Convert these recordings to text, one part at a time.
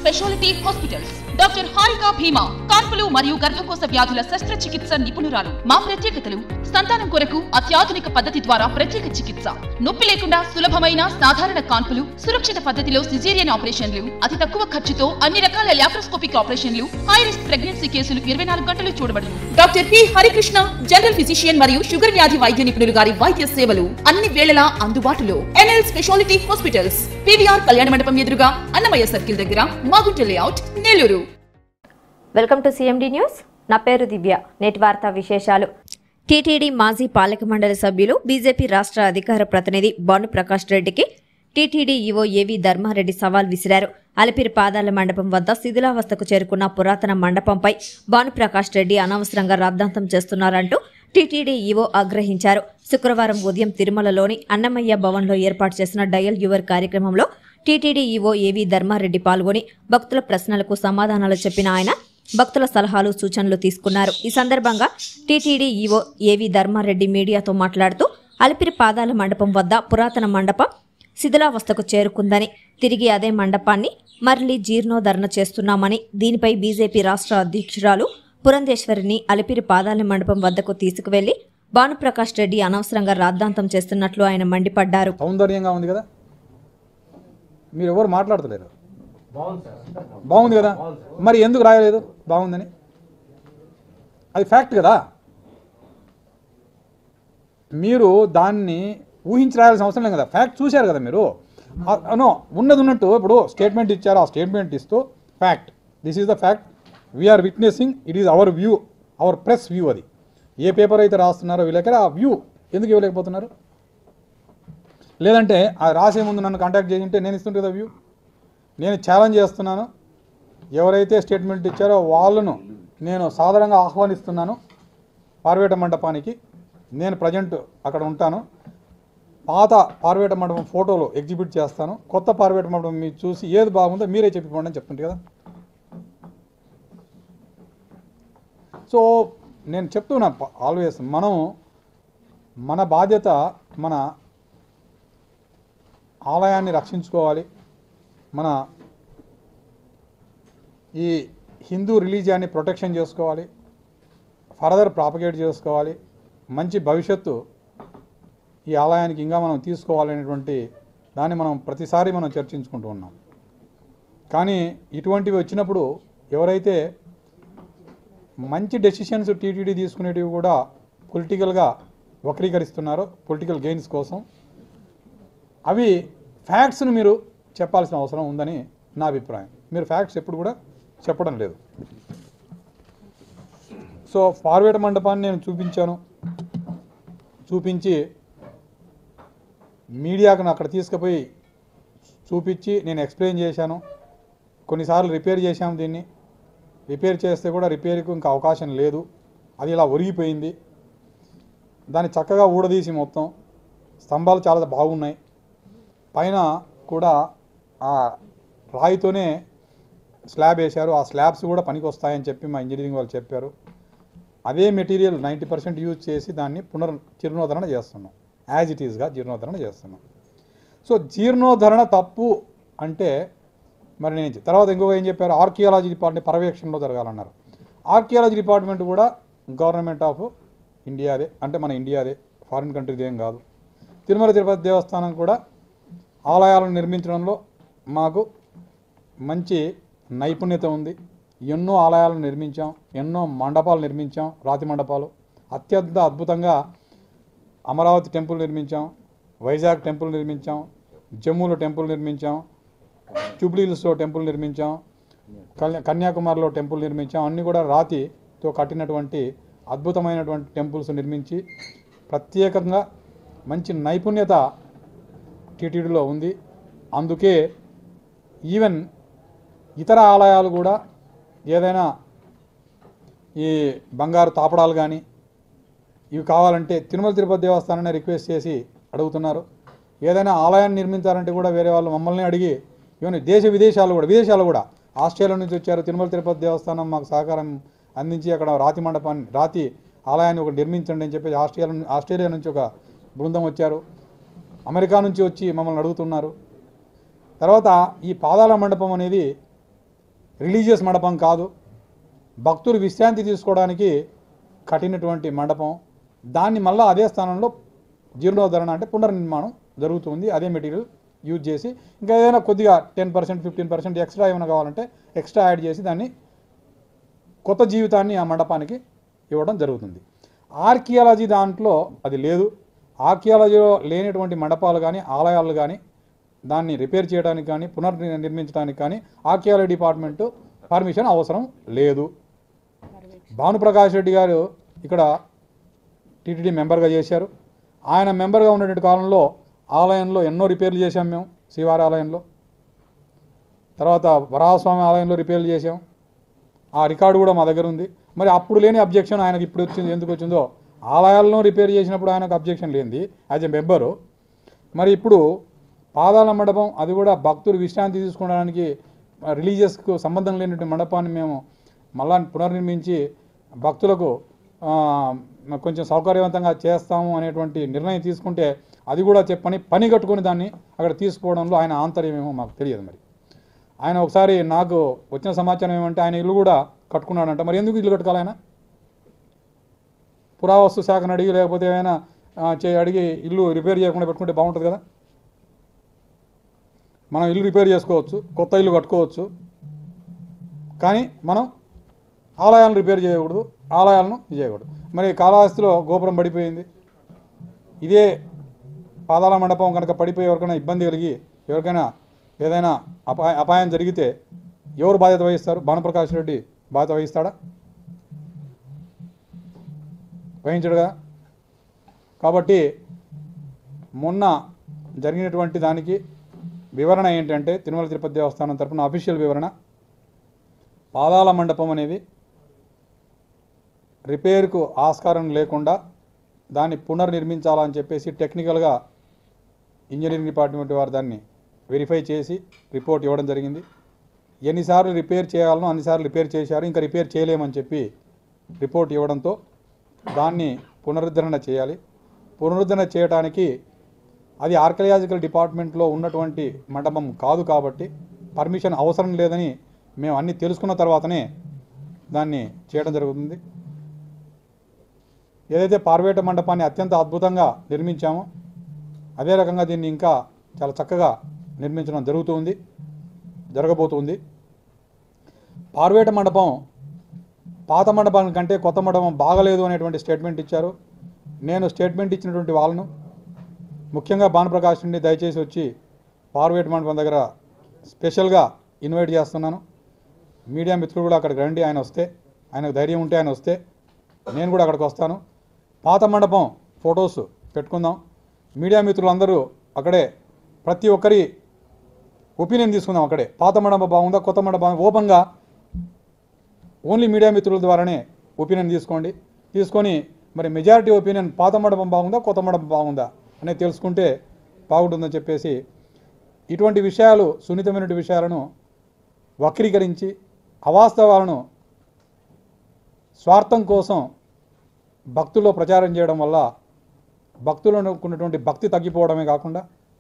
speciality hospitals doctor Harika Bhima కాన్పులు మరియు గర్భకోశ వ్యాధుల శస్త్రచికిత్స నిపుణురాలు మా ప్రత్యేకతలు సంతానం కొరకు అత్యాధునిక పద్ధతి ద్వారా ప్రత్యేక చికిత్స నొప్పి లేకుండా సులభమైన సాధారణ కాన్పులు సురక్షిత పద్ధతిలో సిజేరియన్ ఆపరేషన్లు అతి తక్కువ ఖర్చుతో అన్ని రకాల లాప్రోస్కోపిక్ ఆపరేషన్లు హై రిస్క్ ప్రెగ్నెన్సీ కేసులు ఇరవై నాలుగు గంటలు చూడబడును doctor P Harikrishna general physician మరియు షుగర్ వ్యాధి వైద్య నిపుణులు గారి వైద్య సేవలు అన్ని వేళలా అందుబాటులో ఎన్ఎల్ స్పెషాలిటీ హాస్పిటల్స్ పివిఆర్ కళ్యాణ మండపం ఎదురుగా అన్నమయ్య సర్కిల్ దగ్గర Magunta layout Nellore welcome to CMD news నా పేరు దివ్య నేటి వార్తా విశేషాలు టీటీడీ మాజీ పాలక మండలి సభ్యులు బీజేపీ రాష్ట్ర అధికార ప్రతినిధి భానుప్రకాష్ రెడ్డికి టీటీడీ ఈవో ఏవీ ధర్మారెడ్డి సవాల్ విసిరారు అలిపిరి పాదాల మండపం వద్ద శిథిలావస్థకు చేరుకున్న పురాతన మండపంపై భానుప్రకాష్ రెడ్డి అనవసరంగా రాద్ధాంతం చేస్తున్నారంటూ టీటీడీ ఈవో ఆగ్రహించారు శుక్రవారం ఉదయం తిరుమలలోని అన్నమయ్య భవన్లో ఏర్పాటు చేసిన డయల్ యువర్ కార్యక్రమంలో టీటీడీ ఈవో ఏవీ ధర్మారెడ్డి పాల్గొని భక్తుల ప్రశ్నలకు సమాధానాలు చెప్పిన ఆయన భక్తుల సలహాలు సూచనలు తీసుకున్నారు ఈ సందర్భంగా టీటీడీ ఈవో ఏవి ధర్మారెడ్డి మీడియాతో మాట్లాడుతూ అలిపిరి పాదాల మండపం వద్ద పురాతన మండపం శిథిలావస్థకు చేరుకుందని తిరిగి అదే మండపాన్ని మరలి జీర్ణోద్ధరణ చేస్తున్నామని దీనిపై బీజేపీ రాష్ట్ర అధ్యక్షురాలు పురంధేశ్వరిని అలిపిరి పాదాల మండపం వద్దకు తీసుకువెళ్లి భానుప్రకాష్ రెడ్డి అనవసరంగా రాద్ధాంతం చేస్తున్నట్లు ఆయన మండిపడ్డారు సౌందర్యంగా ఉంది కదా మీరు ఎవరు మాట్లాడతలేరు బాగుంది కదా మరి ఎందుకు రాయలేదు బాగుందని అది ఫ్యాక్ట్ కదా మీరు దాన్ని ఊహించి రాయాల్సిన అవసరం లేదు కదా ఫ్యాక్ట్ చూశారు కదా మీరు అనో ఉన్నది ఉన్నట్టు ఇప్పుడు స్టేట్మెంట్ ఇచ్చారు ఆ స్టేట్మెంట్ ఇస్తూ fact this is the fact we're witnessing it is our view our press view అది ఏ పేపర్ అయితే రాస్తున్నారో వీళ్ళకి ఆ వ్యూ ఎందుకు ఇవ్వలేకపోతున్నారు లేదంటే ఆ రాసే ముందు నన్ను కాంటాక్ట్ చేసి ఉంటే నేను ఇస్తుంటే కదా వ్యూ నేను ఛాలెంజ్ చేస్తున్నాను ఎవరైతే స్టేట్మెంట్ ఇచ్చారో వాళ్ళను నేను సాధారణంగా ఆహ్వానిస్తున్నాను పార్వేట మండపానికి నేను ప్రజెంట్ అక్కడ ఉంటాను పాత పార్వేట మండపం ఫోటోలు ఎగ్జిబిట్ చేస్తాను కొత్త పార్వేట మండపం మీరు చూసి ఏది బాగుందో మీరే చెప్పిపోండి అని చెప్తుంటే కదా సో నేను చెప్తున్నా ఆల్వేస్ మనం మన బాధ్యత మన ఆలయాన్ని రక్షించుకోవాలి మన ఈ హిందూ రిలీజియాన్ని ప్రొటెక్షన్ చేసుకోవాలి ఫర్దర్ ప్రాపగేట్ చేసుకోవాలి మంచి భవిష్యత్తు ఈ ఆలయానికి ఇంకా మనం తీసుకోవాలనేటువంటి దాన్ని మనం ప్రతిసారి మనం చర్చించుకుంటూ ఉన్నాం కానీ ఇటువంటివి వచ్చినప్పుడు ఎవరైతే మంచి డెసిషన్స్ టీటీడీ తీసుకునేటివి కూడా పొలిటికల్గా వక్రీకరిస్తున్నారో పొలిటికల్ గెయిన్స్ కోసం అవి ఫ్యాక్ట్స్ను మీరు చెప్పాల్సిన అవసరం ఉందని నా అభిప్రాయం మీరు ఫ్యాక్ట్స్ ఎప్పుడు కూడా చెప్పడం లేదు సో ఫార్వేడ్ మండపాన్ని నేను చూపించాను చూపించి మీడియాకు అక్కడ తీసుకుపోయి చూపించి నేను ఎక్స్ప్లెయిన్ చేశాను కొన్నిసార్లు రిపేర్ చేశాము దీన్ని రిపేర్ చేస్తే కూడా రిపేర్కు ఇంకా అవకాశం లేదు అది ఇలా ఒరిగిపోయింది దాన్ని చక్కగా ఊడదీసి మొత్తం స్తంభాలు చాలా బాగున్నాయి పైన కూడా ఆ రాయితోనే స్లాబ్ వేశారు ఆ స్లాబ్స్ కూడా పనికి వస్తాయని చెప్పి మా ఇంజనీరింగ్ వాళ్ళు చెప్పారు అదే మెటీరియల్ నైంటీ పర్సెంట్ యూజ్ చేసి దాన్ని పునర్ జీర్ణోద్ధరణ చేస్తున్నాం యాజ్ ఇట్ ఈస్గా జీర్ణోద్ధరణ చేస్తున్నాం సో జీర్ణోద్ధరణ తప్పు అంటే మరి నేను చెప్- తర్వాత ఇంకొక ఏం చెప్పారు ఆర్కియాలజీ డిపార్ట్మెంట్ పర్యవేక్షణలో జరగాలన్నారు ఆర్కియాలజీ డిపార్ట్మెంట్ కూడా గవర్నమెంట్ ఆఫ్ ఇండియాదే అంటే మన ఇండియాదే ఫారిన్ కంట్రీది ఏం కాదు తిరుమల తిరుపతి దేవస్థానం కూడా ఆలయాలను నిర్మించడంలో మాకు మంచి నైపుణ్యత ఉంది ఎన్నో ఆలయాలను నిర్మించాం ఎన్నో మండపాలు నిర్మించాం రాతి మండపాలు అత్యంత అద్భుతంగా అమరావతి టెంపుల్ నిర్మించాం వైజాగ్ టెంపుల్ నిర్మించాం జమ్మూలో టెంపుల్ నిర్మించాం జూబ్లీహిల్స్లో టెంపుల్ నిర్మించాం కన్యా కన్యాకుమారిలో టెంపుల్ నిర్మించాం అన్నీ కూడా రాతితో కట్టినటువంటి అద్భుతమైనటువంటి టెంపుల్స్ నిర్మించి ప్రత్యేకంగా మంచి నైపుణ్యత టీటీడీలో ఉంది అందుకే ఈవెన్ ఇతర ఆలయాలు కూడా ఏదైనా ఈ బంగారు తాపడాలు కానీ ఇవి కావాలంటే తిరుమల తిరుపతి దేవస్థానాన్ని రిక్వెస్ట్ చేసి అడుగుతున్నారు ఏదైనా ఆలయాన్ని నిర్మించాలంటే కూడా వేరే వాళ్ళు మమ్మల్ని అడిగి ఈవెన్ దేశ విదేశాలు కూడా విదేశాలు కూడా ఆస్ట్రేలియా నుంచి వచ్చారు తిరుమల తిరుపతి దేవస్థానం మాకు సహకారం అందించి అక్కడ రాతి మండపాన్ని రాతి ఆలయాన్ని ఒకటి నిర్మించండి అని చెప్పి ఆస్ట్రేలియా ను- ఆస్ట్రేలియా నుంచి ఒక బృందం వచ్చారు అమెరికా నుంచి వచ్చి మమ్మల్ని అడుగుతున్నారు తర్వాత ఈ పాదాల మండపం అనేది రిలీజియస్ మండపం కాదు భక్తులు విశ్రాంతి తీసుకోవడానికి కట్టినటువంటి మండపం దాన్ని మళ్ళీ అదే స్థానంలో జీర్ణోద్ధరణ అంటే పునర్నిర్మాణం జరుగుతుంది అదే మెటీరియల్ యూజ్ చేసి ఇంకా ఏదైనా కొద్దిగా ten percent fifteen percent extra ఏమైనా కావాలంటే ఎక్స్ట్రా యాడ్ చేసి దాన్ని కొత్త జీవితాన్ని ఆ మండపానికి ఇవ్వడం జరుగుతుంది ఆర్కియాలజీ దాంట్లో అది లేదు ఆర్కియాలజీలో లేనటువంటి మండపాలు కానీ ఆలయాలు కానీ దాన్ని రిపేర్ చేయడానికి కానీ పునర్నిర్మించడానికి కానీ ఆర్కియాలజీ డిపార్ట్మెంటు పర్మిషన్ అవసరం లేదు భానుప్రకాష్ రెడ్డి గారు ఇక్కడ టీటీడీ మెంబర్గా చేశారు ఆయన మెంబర్గా ఉన్నటువంటి కాలంలో ఆలయంలో ఎన్నో రిపేర్లు చేశాం మేము శ్రీవారి ఆలయంలో తర్వాత వరాహస్వామి ఆలయంలో రిపేర్లు చేశాం ఆ రికార్డు కూడా మా దగ్గర ఉంది మరి అప్పుడు లేని అబ్జెక్షన్ ఆయనకి ఇప్పుడు వచ్చింది ఎందుకు వచ్చిందో ఆలయాలను రిపేర్ చేసినప్పుడు ఆయనకు అబ్జెక్షన్ లేనిది యాజ్ ఎ మెంబరు మరి ఇప్పుడు పాదాల మండపం అది కూడా భక్తులు విశ్రాంతి తీసుకోవడానికి రిలీజియస్కు సంబంధం లేనటువంటి మండపాన్ని మేము మళ్ళా పునర్నిర్మించి భక్తులకు ఆ, కొంచెం సౌకర్యవంతంగా చేస్తాము అనేటువంటి నిర్ణయం తీసుకుంటే అది కూడా చెప్పని పని కట్టుకొని దాన్ని అక్కడ తీసుకోవడంలో ఆయన ఆంతర్యమేమో మాకు తెలియదు మరి ఆయన ఒకసారి నాకు వచ్చిన సమాచారం ఏమంటే ఆయన ఇల్లు కూడా కట్టుకున్నాడంట మరి ఎందుకు ఇల్లు కట్టుకోవాలి ఆయన పురావస్తు శాఖను అడిగి లేకపోతే ఏమైనా ఆ, చే అడిగి ఇల్లు రిపేర్ చేయకుండా పెట్టుకుంటే బాగుంటుంది కదా మనం ఇల్లు రిపేర్ చేసుకోవచ్చు కొత్త ఇల్లు కట్టుకోవచ్చు కానీ మనం ఆలయాలను రిపేర్ చేయకూడదు ఆలయాలను ఇది చేయకూడదు మరి కాళహస్తిలో గోపురం పడిపోయింది ఇదే పాదాల మండపం కనుక పడిపోయి ఎవరికైనా ఇబ్బంది కలిగి ఎవరికైనా ఏదైనా అపాయ అపాయం జరిగితే ఎవరు బాధ్యత వహిస్తారు భానుప్రకాష్ రెడ్డి బాధ్యత వహిస్తాడా వహించడు కదా కాబట్టి మొన్న జరిగినటువంటి దానికి వివరణ ఏంటంటే తిరుమల తిరుపతి దేవస్థానం తరపున అఫీషియల్ వివరణ పాదాల మండపం అనేది రిపేర్కు ఆస్కారం లేకుండా దాన్ని పునర్నిర్మించాలని చెప్పేసి టెక్నికల్గా ఇంజనీరింగ్ డిపార్ట్మెంట్ వారు దాన్ని వెరిఫై చేసి రిపోర్ట్ ఇవ్వడం జరిగింది ఎన్నిసార్లు రిపేర్ చేయాలనో అన్నిసార్లు రిపేర్ చేశారు ఇంకా రిపేర్ చేయలేమని చెప్పి రిపోర్ట్ ఇవ్వడంతో దాన్ని పునరుద్ధరణ చేయాలి పునరుద్ధరణ చేయడానికి అది ఆర్కయాలజికల్ డిపార్ట్మెంట్లో ఉన్నటువంటి మండపం కాదు కాబట్టి పర్మిషన్ అవసరం లేదని మేము అన్నీ తెలుసుకున్న తర్వాతనే దాన్ని చేయడం జరుగుతుంది ఏదైతే పార్వేట మండపాన్ని అత్యంత అద్భుతంగా నిర్మించామో అదే రకంగా దీన్ని ఇంకా చాలా చక్కగా నిర్మించడం జరుగుతుంది జరగబోతుంది పార్వేట మండపం పాత మండపం కంటే కొత్త మండపం బాగలేదు అనేటువంటి స్టేట్మెంట్ ఇచ్చారు నేను స్టేట్మెంట్ ఇచ్చినటువంటి వాళ్ళను ముఖ్యంగా భానుప్రకాష్ నుండి దయచేసి వచ్చి పార్వేట మండపం దగ్గర స్పెషల్గా ఇన్వైట్ చేస్తున్నాను మీడియా మిత్రులు కూడా అక్కడికి రండి ఆయన వస్తే ఆయనకు ధైర్యం ఉంటే ఆయన వస్తే నేను కూడా అక్కడికి వస్తాను పాత మండపం ఫొటోస్ పెట్టుకుందాం మీడియా మిత్రులందరూ అక్కడే ప్రతి ఒక్కరి ఒపీనియన్ తీసుకుందాం అక్కడే పాత మండపం బాగుందా కొత్త మండపం ఓపెన్గా ఓన్లీ మీడియా మిత్రుల ద్వారానే ఒపీనియన్ తీసుకోండి తీసుకొని మరి మెజారిటీ ఒపీనియన్ పాత మండపం బాగుందా కొత్త మండపం బాగుందా అనేది తెలుసుకుంటే బాగుంటుందని చెప్పేసి ఇటువంటి విషయాలు సున్నితమైన విషయాలను వక్రీకరించి అవాస్తవాలను స్వార్థం కోసం భక్తుల్లో ప్రచారం చేయడం వల్ల భక్తులను ఉన్నటువంటి భక్తి తగ్గిపోవడమే కాకుండా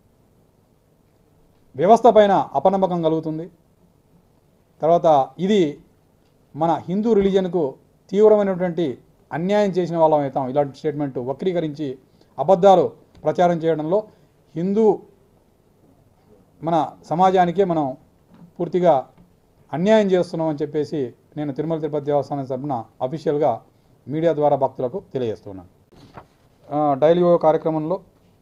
వ్యవస్థ పైన అపనమ్మకం కలుగుతుంది తర్వాత ఇది మన హిందూ రిలీజన్కు తీవ్రమైనటువంటి అన్యాయం చేసిన వాళ్ళం అవుతాం ఇలాంటి స్టేట్మెంట్ వక్రీకరించి అబద్ధాలు ప్రచారం చేయడంలో హిందూ మన సమాజానికే మనం పూర్తిగా అన్యాయం చేస్తున్నాం అని చెప్పేసి నేను తిరుమల తిరుపతి దేవస్థానం తరపున అఫీషియల్గా మీడియా ద్వారా భక్తులకు తెలియజేస్తున్నాను ఆ, డైలీ యోగా కార్యక్రమంలో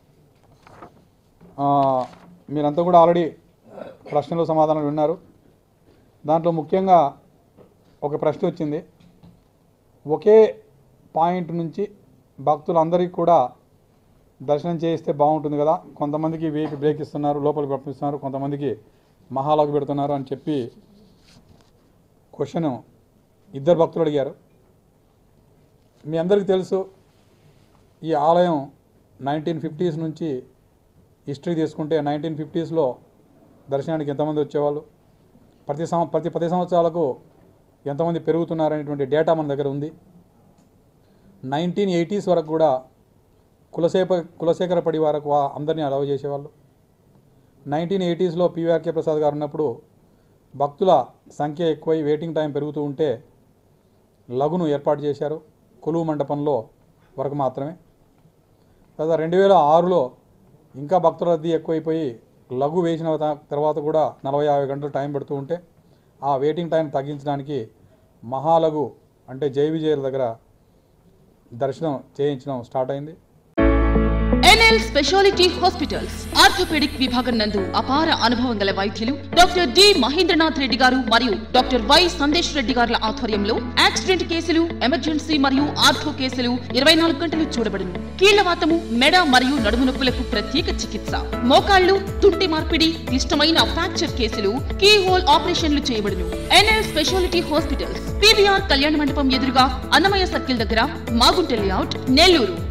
ఆ, మీరంతా కూడా ఆల్రెడీ ప్రశ్నలు సమాధానాలు విన్నారు దాంట్లో ముఖ్యంగా ఒక ప్రశ్న వచ్చింది ఒకే పాయింట్ నుంచి భక్తులందరికీ కూడా దర్శనం చేయిస్తే బాగుంటుంది కదా కొంతమందికి వీపీ బ్రేక్ ఇస్తున్నారు లోపలికి పంపిస్తున్నారు కొంతమందికి మహాలోకి పెడుతున్నారు అని చెప్పి క్వశ్చన్ ఇద్దరు భక్తులు అడిగారు మీ అందరికీ తెలుసు ఈ ఆలయం నైన్టీన్ ఫిఫ్టీస్ నుంచి హిస్టరీ తీసుకుంటే నైన్టీన్ ఫిఫ్టీస్లో దర్శనానికి ఎంతమంది వచ్చేవాళ్ళు ప్రతి సం ప్రతి పది సంవత్సరాలకు ఎంతమంది పెరుగుతున్నారనేటువంటి డేటా మన దగ్గర ఉంది నైన్టీన్ ఎయిటీస్ వరకు కూడా కులశేఖ కులశేఖర పడి వరకు వా- అందరినీ అలవ్ చేసేవాళ్ళు నైన్టీన్ ఎయిటీస్లో పివిఆర్కే ప్రసాద్ గారు ఉన్నప్పుడు భక్తుల సంఖ్య ఎక్కువై వెయిటింగ్ టైం పెరుగుతూ ఉంటే లఘును ఏర్పాటు చేశారు కొలువు మండపంలో వరకు మాత్రమే తర్వాత రెండు వేల ఆరులో ఇంకా భక్తుల రద్దీ ఎక్కువైపోయి లఘు వేసిన త- తర్వాత కూడా నలభై యాభై గంటలు టైం పెడుతూ ఉంటే ఆ వెయిటింగ్ టైం తగ్గించడానికి మహాలఘు అంటే జై విజయుల దగ్గర దర్శనం చేయించడం స్టార్ట్ అయింది ఎన్ఎల్ స్పెషాలిటీ హాస్పిటల్స్ ఆర్థోపెడిక్ విభాగం నందు అపార అనుభవం గల వైద్యులు డాక్టర్ డి మహేంద్రనాథ్ రెడ్డి గారు మరియు డాక్టర్ వై సందేశ్ రెడ్డి గారుల ఆధ్వర్యంలో యాక్సిడెంట్ కేసులు ఎమర్జెన్సీ మరియు ఆర్థో కేసులు ఇరవై నాలుగు గంటలు చూడబడును కీళ్లవాతము మెడ మరియు నడుము నొప్పులకు ప్రత్యేక చికిత్స మోకాళ్లు తుంటి మార్పిడి క్లిష్టమైన ఫ్రాక్చర్ కేసులు కీ హోల్ ఆపరేషన్లు చేయబడును ఎన్ఎల్ స్పెషాలిటీ హాస్పిటల్స్ పీవీఆర్ కళ్యాణ మండపం ఎదురుగా అన్నమయ్య సర్కిల్ దగ్గర మాగుంట లేఅవుట్ నెల్లూరు